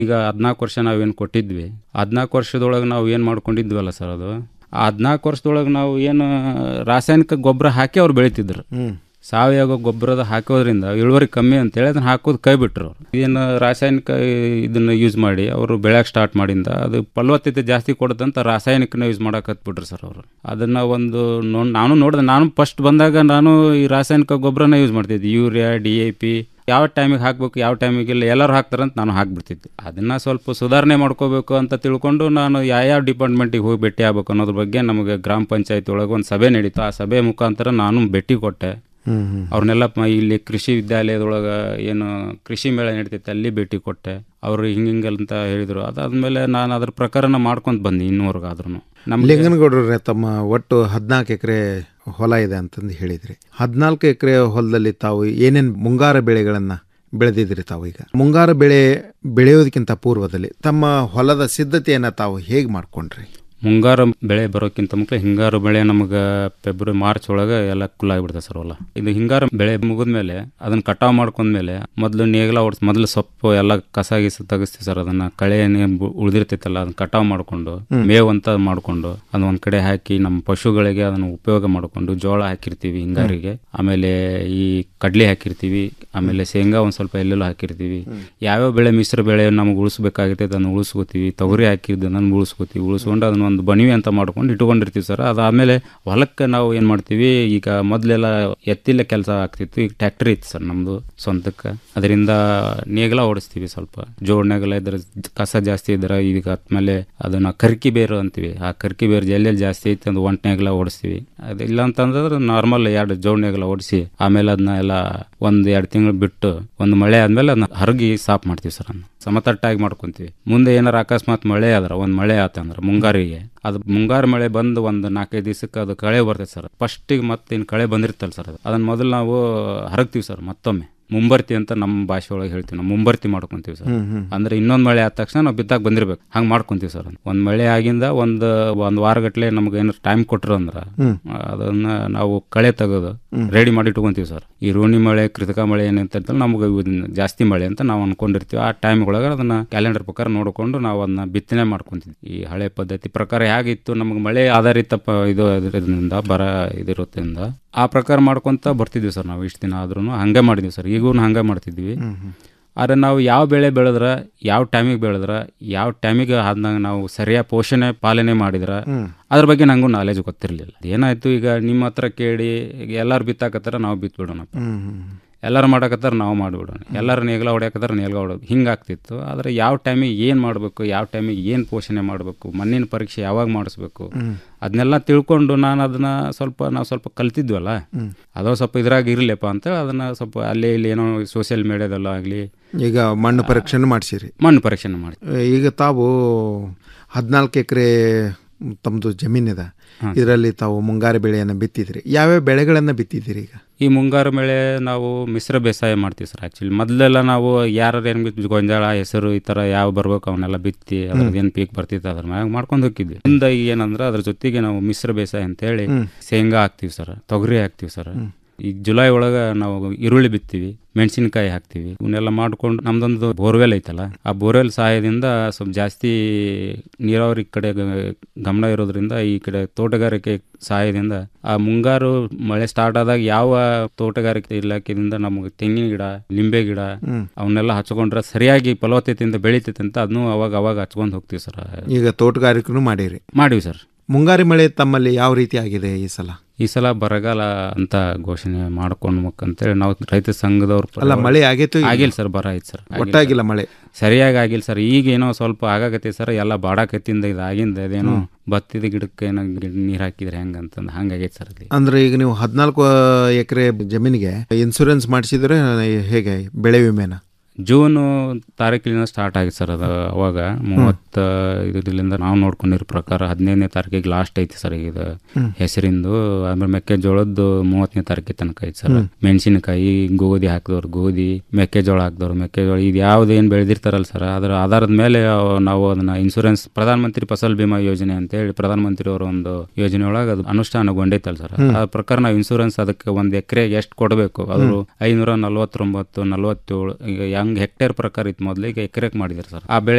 ಈಗ ಹದಿನಾಲ್ಕು ವರ್ಷ ನಾವೇನು ಕೊಟ್ಟಿದ್ವಿ ಹದಿನಾಲ್ಕು ವರ್ಷದೊಳಗೆ ನಾವು ಏನು ಮಾಡ್ಕೊಂಡಿದ್ವಲ್ಲ ಸರ್ ಅದು ಆ ಹದಿನಾಲ್ಕು ವರ್ಷದೊಳಗೆ ನಾವು ಏನು ರಾಸಾಯನಿಕ ಗೊಬ್ಬರ ಹಾಕಿ ಅವ್ರು ಬೆಳಿತಿದ್ರು ಹ್ಮ್ ಸಾವಯವ ಗೊಬ್ಬರದ ಹಾಕೋದ್ರಿಂದ ಇಳುವರಿ ಕಮ್ಮಿ ಅಂತೇಳಿ ಅದನ್ನ ಹಾಕೋದು ಕೈ ಬಿಟ್ರು ಅವ್ರು ಏನು ರಾಸಾಯನಿಕ ಇದನ್ನ ಯೂಸ್ ಮಾಡಿ ಅವರು ಬೆಳೆಯಕ್ಕೆ ಸ್ಟಾರ್ಟ್ ಮಾಡಿಂದ ಅದು ಫಲವತ್ತತೆ ಜಾಸ್ತಿ ಕೊಡುತ್ತಂತ ರಾಸಾಯನಿಕನ ಯೂಸ್ ಮಾಡಕ್ಕೆ ಹತ್ಬಿಟ್ರು ಸರ್ ಅವರು ಅದನ್ನ ಒಂದು ನೋ ನಾನು ನೋಡಿದೆ ನಾನು ಫಸ್ಟ್ ಬಂದಾಗ ನಾನು ಈ ರಾಸಾಯನಿಕ ಗೊಬ್ಬರನ ಯೂಸ್ ಮಾಡ್ತಿದ್ದೆ ಯೂರಿಯಾ ಡಿ ಎ ಪಿ ಯಾವ ಟೈಮಿಗೆ ಹಾಕಬೇಕು ಯಾವ ಟೈಮಿಗೆ ಇಲ್ಲ ಎಲ್ಲರೂ ಹಾಕ್ತಾರಂತ ನಾನು ಹಾಕ್ಬಿಡ್ತಿದ್ದೆ ಅದನ್ನ ಸ್ವಲ್ಪ ಸುಧಾರಣೆ ಮಾಡ್ಕೋಬೇಕು ಅಂತ ತಿಳ್ಕೊಂಡು ನಾನು ಯಾವ ಡಿಪಾರ್ಟ್ಮೆಂಟಿಗೆ ಹೋಗಿ ಭೇಟಿ ಆಗ್ಬೇಕು ಅನ್ನೋದ್ರ ಬಗ್ಗೆ ನಮಗೆ ಗ್ರಾಮ ಪಂಚಾಯತಿ ಒಳಗೆ ಒಂದು ಸಭೆ ನಡೀತು ಆ ಸಭೆ ಮುಖಾಂತರ ನಾನು ಭೇಟಿ ಕೊಟ್ಟೆ ಹ್ಮ್ ಹ್ಮ್ ಅವ್ರನ್ನೆಲ್ಲ ಪ- ಇಲ್ಲಿ ಕೃಷಿ ವಿದ್ಯಾಲಯದೊಳಗೆ ಏನು ಕೃಷಿ ಮೇಳ ನಡೀತೈತೆ ಅಲ್ಲಿ ಭೇಟಿ ಕೊಟ್ಟೆ ಅವರು ಹಿಂಗಿಂಗೆ ಅಂತ ಹೇಳಿದರು ಅದಾದ್ಮೇಲೆ ನಾನು ಅದ್ರ ಪ್ರಕಾರನ ಮಾಡ್ಕೊಂತ ಬಂದೆ ಇನ್ನೂವರೆಗೆ ಆದ್ರೂ ನಮ್ಗೆ ಲಿಂಗನಗೌಡ್ರೆ ತಮ್ಮ ಒಟ್ಟು ಹದಿನಾಲ್ಕು ಎಕರೆ ಹೊಲ ಇದೆ ಅಂತಂದು ಹೇಳಿದ್ರಿ ಹದಿನಾಲ್ಕು ಎಕರೆ ಹೊಲದಲ್ಲಿ ತಾವು ಏನೇನು ಮುಂಗಾರು ಬೆಳೆಗಳನ್ನು ಬೆಳೆದಿದ್ರಿ ತಾವು ಈಗ ಮುಂಗಾರು ಬೆಳೆ ಬೆಳೆಯೋದಕ್ಕಿಂತ ಪೂರ್ವದಲ್ಲಿ ತಮ್ಮ ಹೊಲದ ಸಿದ್ಧತೆಯನ್ನು ತಾವು ಹೇಗೆ ಮಾಡ್ಕೊಂಡ್ರಿ ಮುಂಗಾರು ಬೆಳೆ ಬರೋಕ್ಕಿಂತ ಮುಂಚೆ ಹಿಂಗಾರು ಬೆಳೆ ನಮಗೆ ಫೆಬ್ರವರಿ ಮಾರ್ಚ್ ಒಳಗೆ ಎಲ್ಲ ಕುಲ್ ಆಗಿಬಿಡುತ್ತೆ ಸರ್ ಹೊಲ ಇದು ಹಿಂಗಾರು ಬೆಳೆ ಮುಗಿದ್ಮೇಲೆ ಅದನ್ನ ಕಟಾವ್ ಮಾಡ್ಕೊಂಡ್ಮೇಲೆ ಮೊದಲು ನೇಗಿಲ ಹೊಡ್ಸ್ ಮೊದಲು ಸೊಪ್ಪು ಎಲ್ಲ ಕಸ ಗಿಸ ತೆಗಿಸ್ತೀವಿ ಸರ್ ಅದನ್ನ ಕಳೆ ಏನ್ ಬು- ಉಳ್ದಿರ್ತೈತಲ್ಲ ಅದನ್ನ ಕಟಾವ್ ಮಾಡ್ಕೊಂಡು ಮೇವು ಅಂತ ಮಾಡ್ಕೊಂಡು ಅದನ್ನ ಒಂದ್ ಕಡೆ ಹಾಕಿ ನಮ್ಮ ಪಶುಗಳಿಗೆ ಅದನ್ನ ಉಪಯೋಗ ಮಾಡ್ಕೊಂಡು ಜೋಳ ಹಾಕಿರ್ತೀವಿ ಹಿಂಗಾರಿಗೆ ಆಮೇಲೆ ಈ ಕಡ್ಲೆ ಹಾಕಿರ್ತೀವಿ ಆಮೇಲೆ ಶೇಂಗಾ ಒಂದ್ ಸ್ವಲ್ಪ ಎಲ್ಲೆಲ್ಲೋ ಹಾಕಿರ್ತೀವಿ ಯಾವ್ಯಾವ ಬೆಳೆ ಮಿಶ್ರ ಬೆಳೆ ನಮಗೆ ಉಳಿಸ್ಬೇಕಾಗೈತೆ ಅದನ್ನ ಉಳಿಸ್ಕೋತೀವಿ ತೊಗರಿ ಹಾಕಿದ್ದು ಅದನ್ನ ಉಳಿಸ್ಕೋತೀವಿ ಉಳಿಸ್ಕೊಂಡು ಅದನ್ನ ಒಂದು ಬಣಿವೆ ಅಂತ ಮಾಡ್ಕೊಂಡು ಇಟ್ಕೊಂಡಿರ್ತೀವಿ ಸರ್ ಅದಾದ್ಮೇಲೆ ಹೊಲಕ್ಕೆ ನಾವು ಏನ್ ಮಾಡ್ತೀವಿ ಈಗ ಮೊದಲೆಲ್ಲ ಎತ್ತಿಲ್ಲ ಕೆಲಸ ಆಗ್ತಿತ್ತು ಈಗ ಟ್ಯಾಕ್ಟ್ರಿ ಇತ್ತು ಸರ್ ನಮ್ದು ಸ್ವಂತಕ್ಕೆ ಅದರಿಂದ ನೇಗಲ ಓಡಿಸ್ತೀವಿ ಸ್ವಲ್ಪ ಜೋಡ್ ನೇಗಲ ಇದ್ರೆ ಕಸ ಜಾಸ್ತಿ ಇದ್ರೆ ಈಗ ಆದ್ಮೇಲೆ ಅದನ್ನ ಕರ್ಕಿ ಬೇರು ಅಂತೀವಿ ಆ ಕರ್ಕಿ ಬೇರು ಎಲ್ಲೆಲ್ಲಿ ಜಾಸ್ತಿ ಐತೆ ಅದು ಒಂಟ್ ನೇಗಲ ಓಡಿಸ್ತೀವಿ ಅದಿಲ್ಲ ಅಂತಂದ್ರೆ ನಾರ್ಮಲ್ ಎರಡು ಜೋಡ್ ನೇಗಲ ಓಡಿಸಿ ಆಮೇಲೆ ಅದನ್ನ ಎಲ್ಲ ಒಂದ್ ಎರಡು ತಿಂಗಳು ಬಿಟ್ಟು ಒಂದು ಮಳೆ ಆದ್ಮೇಲೆ ಅದನ್ನ ಹರಗಿ ಸಾಫ್ ಮಾಡ್ತೀವಿ ಸರ್ ಅದನ್ನ ಸಮತಟ್ಟಾಗಿ ಮಾಡ್ಕೊಂತೀವಿ ಮುಂದೆ ಏನಾರ ಅಕಸ್ಮಾತ್ ಮಳೆ ಆದ್ರ ಒಂದ್ ಮಳೆ ಆತಂದ್ರ ಮುಂಗಾರಿಗೆ ಅದು ಮುಂಗಾರು ಮಳೆ ಬಂದು ಒಂದು ನಾಲ್ಕೈದು ದಿವಸಕ್ಕೆ ಅದು ಕಳೆ ಬರ್ತೈತೆ ಸರ್ ಫಸ್ಟಿಗೆ ಮತ್ತೆ ಇನ್ನು ಕಳೆ ಬಂದಿರ್ತಲ್ಲ ಸರ್ ಅದು ಅದನ್ನ ಮೊದಲು ನಾವು ಹರಗ್ತೀವಿ ಸರ್ ಮತ್ತೊಮ್ಮೆ ಮುಂಬರ್ತಿ ಅಂತ ನಮ್ಮ ಭಾಷೆ ಒಳಗೆ ಹೇಳ್ತೀವಿ ನಾವು ಮುಂಬರ್ತಿ ಮಾಡ್ಕೊಂತೀವಿ ಸರ್ ಅಂದ್ರೆ ಇನ್ನೊಂದ್ ಮಳೆ ಆದ ತಕ್ಷಣ ನಾವು ಬಿತ್ತಾಗ ಬಂದಿರ್ಬೇಕು ಹಂಗ್ ಮಾಡ್ಕೊಂತೀವಿ ಸರ್ ಒಂದ್ ಮಳೆ ಆಗಿಂದ ಒಂದ್ ಒಂದ್ ವಾರಗಟ್ಲೆ ನಮ್ಗೆ ಏನಾರ ಟೈಮ್ ಕೊಟ್ರು ಅಂದ್ರ ಅದನ್ನ ನಾವು ಕಳೆ ತೆಗೆದು ರೆಡಿ ಮಾಡಿ ಇಟ್ಕೊಂತೀವಿ ಸರ್ ಈ ರೋಣಿ ಮಳೆ ಕೃತಕ ಮಳೆ ಏನಂತ ನಮ್ಗೆ ಇವ್ ಜಾಸ್ತಿ ಮಳೆ ಅಂತ ನಾವು ಅನ್ಕೊಂಡಿರ್ತೀವಿ ಆ ಟೈಮ್ ಒಳಗೆ ಅದನ್ನ ಕ್ಯಾಲೆಂಡರ್ ಪ್ರಕಾರ ನೋಡ್ಕೊಂಡು ನಾವು ಅದನ್ನ ಬಿತ್ತನೆ ಮಾಡ್ಕೊಂತೀವಿ ಈ ಹಳೆ ಪದ್ಧತಿ ಪ್ರಕಾರ ಹೇಗಿತ್ತು ನಮ್ಗೆ ಮಳೆ ಆಧಾರಿತ ಪ ಇದು ಇದರಿಂದ ಬರ ಇದಿರೋದ್ರಿಂದ ಆ ಪ್ರಕಾರ ಮಾಡ್ಕೊಂತ ಬರ್ತಿದ್ವಿ ಸರ್ ನಾವು ಇಷ್ಟು ದಿನ ಆದ್ರೂ ಹಂಗೆ ಮಾಡಿದ್ವಿ ಸರ್ ಈಗೂ ಹಂಗೆ ಮಾಡ್ತಿದ್ವಿ ಆದ್ರೆ ನಾವು ಯಾವ ಬೆಳೆ ಬೆಳೆದ್ರ ಯಾವ ಟೈಮಿಗೆ ಬೆಳೆದ್ರ ಯಾವ ಟೈಮಿಗೆ ಆದ್ನಾಗ ನಾವು ಸರಿಯಾದ ಪೋಷಣೆ ಪಾಲನೆ ಮಾಡಿದ್ರ ಅದ್ರ ಬಗ್ಗೆ ನಂಗೂ ನಾಲೆಜ್ ಗೊತ್ತಿರಲಿಲ್ಲ ಏನಾಯ್ತು ಈಗ ನಿಮ್ಮ ಹತ್ರ ಕೇಳಿ ಈಗ ಎಲ್ಲಾರು ಬಿತ್ತಾಕತ್ತಾರ ನಾವು ಬಿತ್ಬಿಡೋಣಪ್ಪ ಎಲ್ಲಾರು ಮಾಡಕತ್ತಾರ ನಾವು ಮಾಡಿಬಿಡೋಣ ಎಲ್ಲಾರು ನೇಗ್ಲ ಹೊಡ್ಯಾಕತ್ತಾರ ನೇಗ್ಲ ಹೊಡೋದು ಹಿಂಗಾಗ್ತಿತ್ತು ಆದರೆ ಯಾವ ಟೈಮಿಗೆ ಏನು ಮಾಡಬೇಕು ಯಾವ ಟೈಮಿಗೆ ಏನು ಪೋಷಣೆ ಮಾಡಬೇಕು ಮಣ್ಣಿನ ಪರೀಕ್ಷೆ ಯಾವಾಗ ಮಾಡಿಸ್ಬೇಕು ಅದನ್ನೆಲ್ಲ ತಿಳ್ಕೊಂಡು ನಾನು ಅದನ್ನ ಸ್ವಲ್ಪ ನಾವು ಸ್ವಲ್ಪ ಕಲ್ತಿದ್ವಲ್ಲ ಅದೋ ಸ್ವಲ್ಪ ಇದ್ರಾಗ ಇರಲಿಪ್ಪ ಅಂತೇಳಿ ಅದನ್ನ ಸ್ವಲ್ಪ ಅಲ್ಲೇ ಇಲ್ಲಿ ಏನೋ ಸೋಷಿಯಲ್ ಮೀಡಿಯಾದಲ್ಲ ಆಗಲಿ ಈಗ ಮಣ್ಣು ಪರೀಕ್ಷೆನೂ ಮಾಡಿಸಿರಿ ಮಣ್ಣು ಪರೀಕ್ಷೆನ ಮಾಡಿ ಈಗ ತಾವು ಹದಿನಾಲ್ಕು ಎಕರೆ ತಮ್ಮದು ಜಮೀನಿದೆ ಇದರಲ್ಲಿ ತಾವು ಮುಂಗಾರು ಬೆಳೆಯನ್ನು ಬಿತ್ತಿದ್ರಿ ಯಾವ್ಯಾವ ಬೆಳೆಗಳನ್ನು ಬಿತ್ತಿದ್ದೀರಿ ಈಗ ಈ ಮುಂಗಾರು ಬೆಳೆ ನಾವು ಮಿಶ್ರ ಬೇಸಾಯ ಮಾಡ್ತೀವಿ ಸರ್ ಆ್ಯಕ್ಚುಲಿ ಮೊದಲೆಲ್ಲ ನಾವು ಯಾರು ಏನು ಬಿತ್ತು ಗೊಂಜಾಳ ಹೆಸರು ಈ ಥರ ಯಾವ ಬರ್ಬೇಕು ಅವನ್ನೆಲ್ಲ ಬಿತ್ತಿ ಅದ್ರದ್ದು ಏನು ಪೀಕ್ ಬರ್ತಿತ್ತು ಅದ್ರ ಮ್ಯಾಗ ಮಾಡ್ಕೊಂಡು ಹೋಗಿದ್ವಿ ಹಿಂದೆ ಈಗ ಏನಂದ್ರೆ ಅದ್ರ ಜೊತೆಗೆ ನಾವು ಮಿಶ್ರ ಬೇಸಾಯ ಅಂತೇಳಿ ಶೇಂಗಾ ಹಾಕ್ತಿವಿ ಸರ್ ತೊಗರಿ ಹಾಕ್ತಿವಿ ಸರ್ ಈಗ ಜುಲೈ ಒಳಗೆ ನಾವು ಈರುಳ್ಳಿ ಬಿತ್ತೀವಿ ಮೆಣಸಿನಕಾಯಿ ಹಾಕ್ತಿವಿ ಇವನ್ನೆಲ್ಲ ಮಾಡ್ಕೊಂಡು ನಮ್ದೊಂದು ಬೋರ್ವೆಲ್ ಐತಲ್ಲ ಆ ಬೋರ್ವೆಲ್ ಸಹಾಯದಿಂದ ಸ್ವಲ್ಪ ಜಾಸ್ತಿ ನೀರಾವರಿ ಕಡೆ ಗ- ಗಮನ ಇರೋದ್ರಿಂದ ಈ ಕಡೆ ತೋಟಗಾರಿಕೆ ಸಹಾಯದಿಂದ ಆ ಮುಂಗಾರು ಮಳೆ ಸ್ಟಾರ್ಟ್ ಆದಾಗ ಯಾವ ತೋಟಗಾರಿಕೆ ಇಲಾಖೆಯಿಂದ ನಮಗೆ ತೆಂಗಿನ ಗಿಡ ಲಿಂಬೆ ಗಿಡ ಅವನ್ನೆಲ್ಲ ಹಚ್ಕೊಂಡ್ರೆ ಸರಿಯಾಗಿ ಫಲವತ್ತತೆಯಿಂದ ಬೆಳಿತೈತೆ ಅಂತ ಅದನ್ನು ಅವಾಗ ಅವಾಗ ಹಚ್ಕೊಂಡು ಹೋಗ್ತೀವಿ ಸರ್ ಈಗ ತೋಟಗಾರಿಕೆನೂ ಮಾಡಿರಿ ಮಾಡಿವಿ ಸರ್ ಮುಂಗಾರು ಮಳೆ ತಮ್ಮಲ್ಲಿ ಯಾವ ರೀತಿ ಆಗಿದೆ ಈ ಸಲ ಈ ಸಲ ಬರಗಾಲ ಅಂತ ಘೋಷಣೆ ಮಾಡ್ಕೊಂಡ್ಬೇಕಂತೇಳಿ ನಾವು ರೈತ ಸಂಘದವ್ರು ಅಲ್ಲ ಮಳೆ ಆಗೈತು ಈಗ? ಆಗಿಲ್ಲ ಸರ್ ಬರ ಐತೆ ಸರ್ ಆಗಿಲ್ಲ ಒಟ್ಟಾಗಿಲ್ಲ ಮಳೆ ಸರಿಯಾಗಿ ಆಗಿಲ್ಲ ಸರ್ ಈಗ ಏನೋ ಸ್ವಲ್ಪ ಆಗಾಕತ್ತೆ ಸರ್ ಎಲ್ಲ ಬಾಡಾಕತ್ತಿಂದ ಇದಾಗಿಂದ ಅದೇನೋ ಭತ್ತದ ಗಿಡಕ್ಕೆ ಏನೋ ನೀರು ಹಾಕಿದ್ರೆ ಹೆಂಗಂತಂದು ಹಂಗಾಗೈತೆ ಸರ್ ಅಲ್ಲಿ ಅಂದ್ರೆ ಈಗ ನೀವು ಹದಿನಾಲ್ಕು ಎಕರೆ ಜಮೀನಿಗೆ ಇನ್ಸೂರೆನ್ಸ್ ಮಾಡಿಸಿದ್ರೆ ಹೇಗೆ ಬೆಳೆ ವಿಮೆನ ಜೂನ್ ತಾರೀಕಿನಿಂದ ಸ್ಟಾರ್ಟ್ ಆಗಿತ್ತು ಸರ್ ಅದು ಅವಾಗ ಮೂವತ್ತ ಇದರಿಂದ ನಾವು ನೋಡ್ಕೊಂಡಿರೋ ಪ್ರಕಾರ ಹದಿನೈದನೇ ತಾರೀಕಿಗೆ ಲಾಸ್ಟ್ ಐತಿ ಸರ್ ಈಗ ಇದು ಹೆಸರಿಂದು ಆಮೇಲೆ ಮೆಕ್ಕೆಜೋಳದ್ದು ಮೂವತ್ತನೇ ತಾರೀಕಿಗೆ ತನಕ ಐತಿ ಸರ್ ಮೆಣಸಿನಕಾಯಿ ಗೋಧಿ ಹಾಕಿದವ್ರು ಗೋಧಿ ಮೆಕ್ಕೆಜೋಳ ಹಾಕಿದವ್ರು ಮೆಕ್ಕೆಜೋಳ ಇದು ಯಾವ್ದು ಏನು ಬೆಳೆದಿರ್ತಾರಲ್ಲ ಸರ್ ಅದರ ಆಧಾರದ ಮೇಲೆ ನಾವು ಅದನ್ನ ಇನ್ಸೂರೆನ್ಸ್ ಪ್ರಧಾನ ಮಂತ್ರಿ ಫಸಲ್ ಬಿಮಾ ಯೋಜನೆ ಅಂತ ಹೇಳಿ ಪ್ರಧಾನ ಮಂತ್ರಿ ಅವರ ಒಂದು ಯೋಜನೆ ಒಳಗೆ ಅದು ಅನುಷ್ಠಾನಗೊಂಡೈತಲ್ಲ ಸರ್ ಆ ಪ್ರಕಾರ ನಾವು ಇನ್ಸೂರೆನ್ಸ್ ಅದಕ್ಕೆ ಒಂದ್ ಎಕರೆಗೆ ಎಷ್ಟು ಕೊಡಬೇಕು ಅದು ಐನೂರ ನಲ್ವತ್ತೊಂಬತ್ತು ನಲ್ವತ್ತೇಳು ಈಗ ಹೆಂಗ್ ಹಂಗೆ ಹೆಕ್ಟೇರ್ ಪ್ರಕಾರ ಇತ್ತು ಮೊದಲಿಗೆ ಎಕರೆಗೆ ಮಾಡಿದ್ರು ಸರ್ ಆ ಬೆಳೆ